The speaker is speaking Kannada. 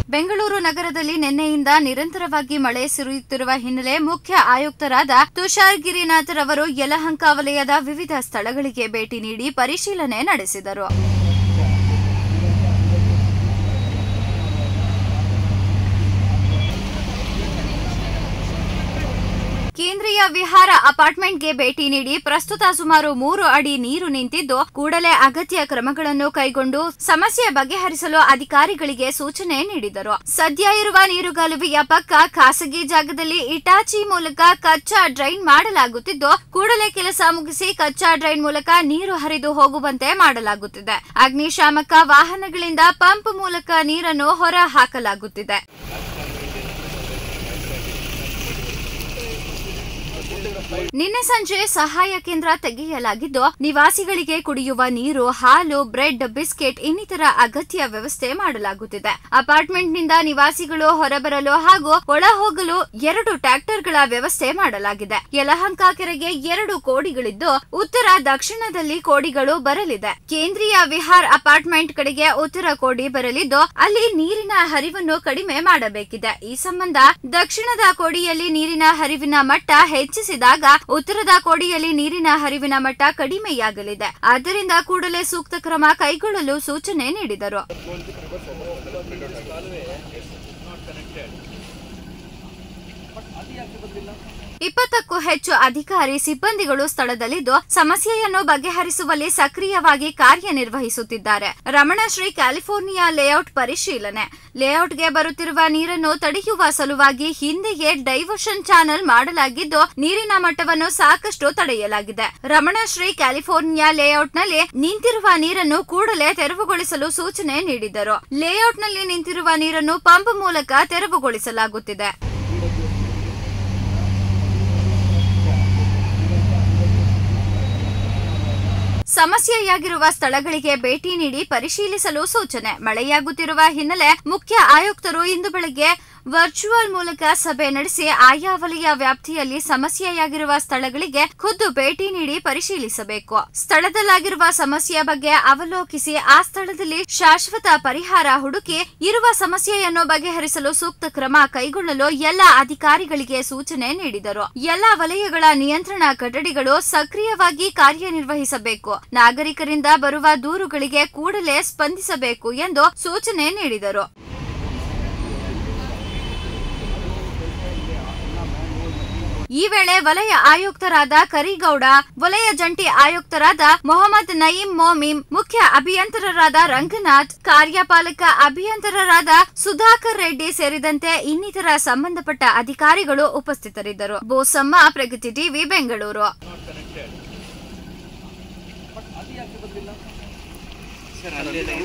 ಬೆಂಗಳೂರು ನಗರದಲ್ಲಿ ನಿನ್ನೆಯಿಂದ ನಿರಂತರವಾಗಿ ಮಳೆ ಸುರಿಯುತ್ತಿರುವ ಹಿನ್ನೆಲೆ ಮುಖ್ಯ ಆಯುಕ್ತರಾದ ತುಷಾರ್ ಗಿರಿನಾಥ್ ರವರು ಯಲಹಂಕ ವಲಯದ ವಿವಿಧ ಸ್ಥಳಗಳಿಗೆ ಭೇಟಿ ನೀಡಿ ಪರಿಶೀಲನೆ ನಡೆಸಿದರು ಕೇಂದ್ರೀಯ ವಿಹಾರ ಅಪಾರ್ಟ್ಮೆಂಟ್ಗೆ ಭೇಟಿ ನೀಡಿ ಪ್ರಸ್ತುತ ಸುಮಾರು ಮೂರು ಅಡಿ ನೀರು ನಿಂತಿದ್ದು ಕೂಡಲೇ ಅಗತ್ಯ ಕ್ರಮಗಳನ್ನು ಕೈಗೊಂಡು ಸಮಸ್ಯೆ ಬಗೆಹರಿಸಲು ಅಧಿಕಾರಿಗಳಿಗೆ ಸೂಚನೆ ನೀಡಿದರು ಸದ್ಯ ಇರುವ ನೀರುಗಾಲುವೆಯ ಪಕ್ಕ ಖಾಸಗಿ ಜಾಗದಲ್ಲಿ ಇಟಾಚಿ ಮೂಲಕ ಕಚ್ಚಾ ಡ್ರೈನ್ ಮಾಡಲಾಗುತ್ತಿದ್ದು ಕೂಡಲೇ ಕೆಲಸ ಮುಗಿಸಿ ಕಚ್ಚಾ ಡ್ರೈನ್ ಮೂಲಕ ನೀರು ಹರಿದು ಹೋಗುವಂತೆ ಮಾಡಲಾಗುತ್ತಿದೆ ಅಗ್ನಿಶಾಮಕ ವಾಹನಗಳಿಂದ ಪಂಪ್ ಮೂಲಕ ನೀರನ್ನು ಹೊರ ಹಾಕಲಾಗುತ್ತಿದೆ ನಿನ್ನೆ ಸಂಜೆ ಸಹಾಯ ಕೇಂದ್ರ ತೆಗೆಯಲಾಗಿದ್ದು ನಿವಾಸಿಗಳಿಗೆ ಕುಡಿಯುವ ನೀರು ಹಾಲು ಬ್ರೆಡ್ ಬಿಸ್ಕೆಟ್ ಇನ್ನಿತರ ಅಗತ್ಯ ವ್ಯವಸ್ಥೆ ಮಾಡಲಾಗುತ್ತಿದೆ ಅಪಾರ್ಟ್ಮೆಂಟ್ನಿಂದ ನಿವಾಸಿಗಳು ಹೊರಬರಲು ಹಾಗೂ ಒಳ ಹೋಗಲು ಎರಡು ಟ್ರ್ಯಾಕ್ಟರ್ಗಳ ವ್ಯವಸ್ಥೆ ಮಾಡಲಾಗಿದೆ ಯಲಹಂಕ ಕೆರೆಗೆ ಎರಡು ಕೋಡಿಗಳಿದ್ದು ಉತ್ತರ ದಕ್ಷಿಣದಲ್ಲಿ ಕೋಡಿಗಳು ಬರಲಿದೆ ಕೇಂದ್ರೀಯ ವಿಹಾರ್ ಅಪಾರ್ಟ್ಮೆಂಟ್ ಕಡೆಗೆ ಉತ್ತರ ಕೋಡಿ ಬರಲಿದ್ದು ಅಲ್ಲಿ ನೀರಿನ ಹರಿವನ್ನು ಕಡಿಮೆ ಮಾಡಬೇಕಿದೆ ಈ ಸಂಬಂಧ ದಕ್ಷಿಣದ ಕೋಡಿಯಲ್ಲಿ ನೀರಿನ ಹರಿವಿನ ಮಟ್ಟ ಹೆಚ್ಚಿಸಿದಾಗ ಉತ್ತರದ ಕೋಡಿಯಲ್ಲಿ ನೀರಿನ ಹರಿವಿನ ಮಟ್ಟ ಕಡಿಮೆಯಾಗಲಿದೆ ಆದ್ದರಿಂದ ಕೂಡಲೇ ಸೂಕ್ತ ಕ್ರಮ ಕೈಗೊಳ್ಳಲು ಸೂಚನೆ ನೀಡಿದರು ಇಪ್ಪತ್ತಕ್ಕೂ ಹೆಚ್ಚು ಅಧಿಕಾರಿ ಸಿಬ್ಬಂದಿಗಳು ಸ್ಥಳದಲ್ಲಿದ್ದು ಸಮಸ್ಯೆಯನ್ನು ಬಗೆಹರಿಸುವಲ್ಲಿ ಸಕ್ರಿಯವಾಗಿ ಕಾರ್ಯನಿರ್ವಹಿಸುತ್ತಿದ್ದಾರೆ ರಮಣಶ್ರೀ ಕ್ಯಾಲಿಫೋರ್ನಿಯಾ ಲೇಔಟ್ ಪರಿಶೀಲನೆ ಲೇಔಟ್ಗೆ ಬರುತ್ತಿರುವ ನೀರನ್ನು ತಡೆಯುವ ಸಲುವಾಗಿ ಹಿಂದೆಯೇ ಡೈವರ್ಷನ್ ಚಾನೆಲ್ ಮಾಡಲಾಗಿದ್ದು ನೀರಿನ ಮಟ್ಟವನ್ನು ಸಾಕಷ್ಟು ತಡೆಯಲಾಗಿದೆ ರಮಣಶ್ರೀ ಕ್ಯಾಲಿಫೋರ್ನಿಯಾ ಲೇಔಟ್ನಲ್ಲಿ ನಿಂತಿರುವ ನೀರನ್ನು ಕೂಡಲೇ ತೆರವುಗೊಳಿಸಲು ಸೂಚನೆ ನೀಡಿದರು ಲೇಔಟ್ನಲ್ಲಿ ನಿಂತಿರುವ ನೀರನ್ನು ಪಂಪ್ ಮೂಲಕ ತೆರವುಗೊಳಿಸಲಾಗುತ್ತಿದೆ ಸಮಸ್ಯೆಯಾಗಿರುವ ಸ್ಥಳಗಳಿಗೆ ಭೇಟಿ ನೀಡಿ ಪರಿಶೀಲಿಸಲು ಸೂಚನೆ ಮಳೆಯಾಗುತ್ತಿರುವ ಹಿನ್ನೆಲೆ ಮುಖ್ಯ ಆಯುಕ್ತರು ಇಂದು ಬೆಳಗ್ಗೆ ವರ್ಚುವಲ್ ಮೂಲಕ ಸಭೆ ನಡೆಸಿ ಆಯಾ ವಲಯ ವ್ಯಾಪ್ತಿಯಲ್ಲಿ ಸಮಸ್ಯೆಯಾಗಿರುವ ಸ್ಥಳಗಳಿಗೆ ಖುದ್ದು ಭೇಟಿ ನೀಡಿ ಪರಿಶೀಲಿಸಬೇಕು ಸ್ಥಳದಲ್ಲಾಗಿರುವ ಸಮಸ್ಯೆಯ ಬಗ್ಗೆ ಅವಲೋಕಿಸಿ ಆ ಸ್ಥಳದಲ್ಲಿ ಶಾಶ್ವತ ಪರಿಹಾರ ಹುಡುಕಿ ಇರುವ ಸಮಸ್ಯೆಯನ್ನು ಬಗೆಹರಿಸಲು ಸೂಕ್ತ ಕ್ರಮ ಕೈಗೊಳ್ಳಲು ಎಲ್ಲ ಅಧಿಕಾರಿಗಳಿಗೆ ಸೂಚನೆ ನೀಡಿದರು ಎಲ್ಲ ವಲಯಗಳ ನಿಯಂತ್ರಣ ಕೊಠಡಿಗಳು ಸಕ್ರಿಯವಾಗಿ ಕಾರ್ಯನಿರ್ವಹಿಸಬೇಕು ನಾಗರಿಕರಿಂದ ಬರುವ ದೂರುಗಳಿಗೆ ಕೂಡಲೇ ಸ್ಪಂದಿಸಬೇಕು ಎಂದು ಸೂಚನೆ ನೀಡಿದರು ಈ ವೇಳೆ ವಲಯ ಆಯುಕ್ತರಾದ ಕರಿಗೌಡ ವಲಯ ಜಂಟಿ ಆಯುಕ್ತರಾದ ಮೊಹಮ್ಮದ್ ನಯೀಂ ಮೋಮಿನ್ ಮುಖ್ಯ ಅಭಿಯಂತರರಾದ ರಂಗನಾಥ್ ಕಾರ್ಯಪಾಲಕ ಅಭಿಯಂತರರಾದ ಸುಧಾಕರ್ ರೆಡ್ಡಿ ಸೇರಿದಂತೆ ಇನ್ನಿತರ ಸಂಬಂಧಪಟ್ಟ ಅಧಿಕಾರಿಗಳು ಉಪಸ್ಥಿತರಿದ್ದರು ಬೋಸಮ್ಮ ಪ್ರಗತಿ ಟಿವಿ ಬೆಂಗಳೂರು